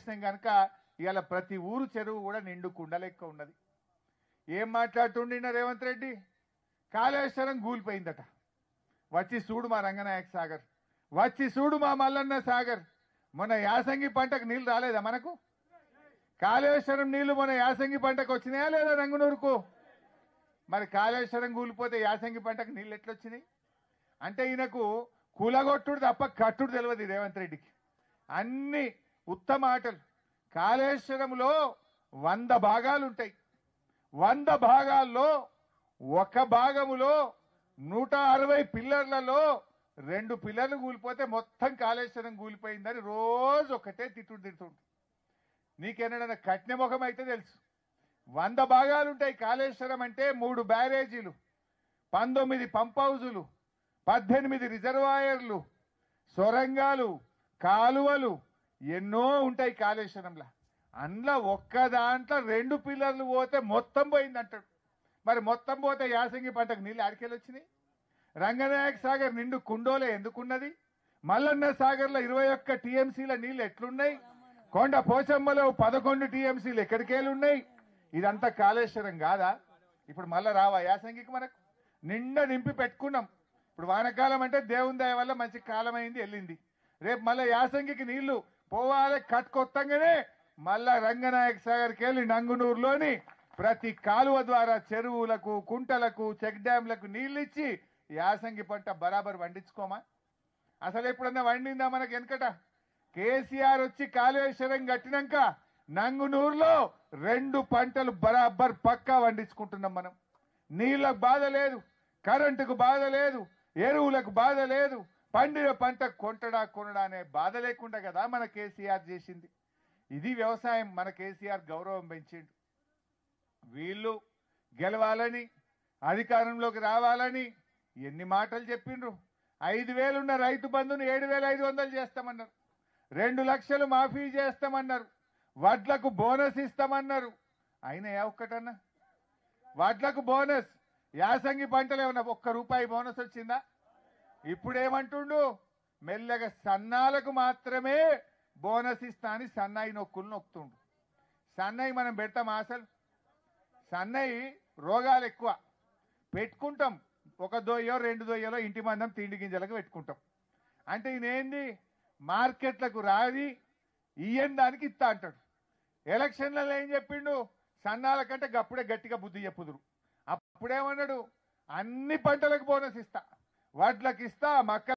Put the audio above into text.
చేసినాం కనుక ఇవాళ ప్రతి ఊరు చెరువు కూడా నిండు కుండలెక్క ఉన్నది ఏం మాట్లాడుతుండిన రేవంత్ రెడ్డి కాళేశ్వరం కూలిపోయిందట వచ్చి చూడు మా రంగనాయక సాగర్ వచ్చి చూడు మా మల్లన్న సాగర్ మొన్న యాసంగి పంటకు నీళ్లు రాలేదా మనకు కాళేశ్వరం నీళ్లు మొన్న యాసంగి పంటకు వచ్చినాయా లేదా రంగునూరుకు మరి కాళేశ్వరం కూలిపోతే యాసంగి పంటకు నీళ్ళు ఎట్లొచ్చినాయి అంటే ఈయనకు కూలగొట్టుడు తప్ప కట్టుడు తెలియదు ఈ రేవంత్ రెడ్డికి అన్ని ఉత్తమ ఆటలు కాళేశ్వరంలో వంద భాగాలు ఉంటాయి వంద భాగాల్లో ఒక భాగములో నూట అరవై పిల్లర్లలో రెండు పిల్లర్లు కూలిపోతే మొత్తం కాళేశ్వరం కూలిపోయిందని రోజు ఒకటే తిట్టుడు తిడుతుంటు నీకేనా కట్న ముఖం అయితే తెలుసు వంద భాగాలు ఉంటాయి కాళేశ్వరం అంటే మూడు బ్యారేజీలు పంతొమ్మిది పంప్ హౌజులు పద్దెనిమిది రిజర్వాయర్లు సొరంగాలు కాలువలు ఎన్నో ఉంటాయి కాళేశ్వరంలో అందులో ఒక్క దాంట్లో రెండు పిల్లర్లు పోతే మొత్తం పోయింది అంటాడు మరి మొత్తం పోతే యాసంగి పంటకు నీళ్ళు ఆడికెళ్ళి వచ్చినాయి రంగనాయక సాగర్ నిండు కుండోలే ఎందుకున్నది మల్లన్న సాగర్లో ఇరవై ఒక్క టీఎంసీల నీళ్ళు ఎట్లున్నాయి కొండ పోచమ్మలో పదకొండు టీఎంసీలు ఎక్కడికేళ్ళు ఉన్నాయి ఇదంతా కాళేశ్వరం కాదా ఇప్పుడు మళ్ళా రావా యాసంగికి మనకు నిండా నింపి పెట్టుకున్నాం ఇప్పుడు వానకాలం అంటే దేవుని దయ వల్ల మంచి కాలం అయింది వెళ్ళింది రేపు మళ్ళీ యాసంగికి నీళ్లు పోవాలి కట్టుకొత్తంగానే మళ్ళా రంగనాయక సాగర్కి వెళ్ళి నంగునూరులోని ప్రతి కాలువ ద్వారా చెరువులకు కుంటలకు చెక్ డ్యాంలకు నీళ్ళు ఇచ్చి యాసంగి పంట బరాబర్ వండించుకోమా అసలు ఎప్పుడన్నా వండిందా మనకి వెనకట కేసీఆర్ వచ్చి కాళేశ్వరం కట్టినాక నంగునూరులో రెండు పంటలు బరాబర్ పక్కా వండించుకుంటున్నాం మనం నీళ్ళకు బాధ లేదు కరెంటుకు బాధ లేదు ఎరువులకు బాధ లేదు పండిన పంట కొంటడా కొనడా అనే బాధ లేకుండా కదా మన కేసీఆర్ చేసింది ఇది వ్యవసాయం మన కేసీఆర్ గౌరవం పెంచిండు వీళ్ళు గెలవాలని అధికారంలోకి రావాలని ఎన్ని మాటలు చెప్పిండ్రు ఐదు వేలున్న రైతు బంధును ఏడు వేల ఐదు వందలు చేస్తామన్నారు రెండు లక్షలు మాఫీ చేస్తామన్నారు వడ్లకు బోనస్ ఇస్తామన్నారు అయినా ఏ ఒక్కటన్నా వడ్లకు బోనస్ యాసంగి పంటలు ఏమన్నా ఒక్క రూపాయి బోనస్ వచ్చిందా ఇప్పుడు ఏమంటుండు మెల్లగా సన్నాలకు మాత్రమే బోనస్ ఇస్తా అని సన్నాయి నొక్కులు నొక్కుతుండు సన్నాయి మనం పెడతాం అసలు సన్నయి రోగాలు ఎక్కువ పెట్టుకుంటాం ఒక దొయ్యో రెండు దొయ్యలో ఇంటి మందం తిండి గింజలకు పెట్టుకుంటాం అంటే ఈయనేంది మార్కెట్లకు రాది ఇయ్యని దానికి ఇస్తా అంటాడు ఎలక్షన్లలో ఏం చెప్పిండు సన్నాల కంటే గప్పుడే గట్టిగా బుద్ధి చెప్పుదురు అప్పుడేమన్నాడు అన్ని పంటలకు బోనస్ ఇస్తా వడ్లకు ఇస్తా మక్క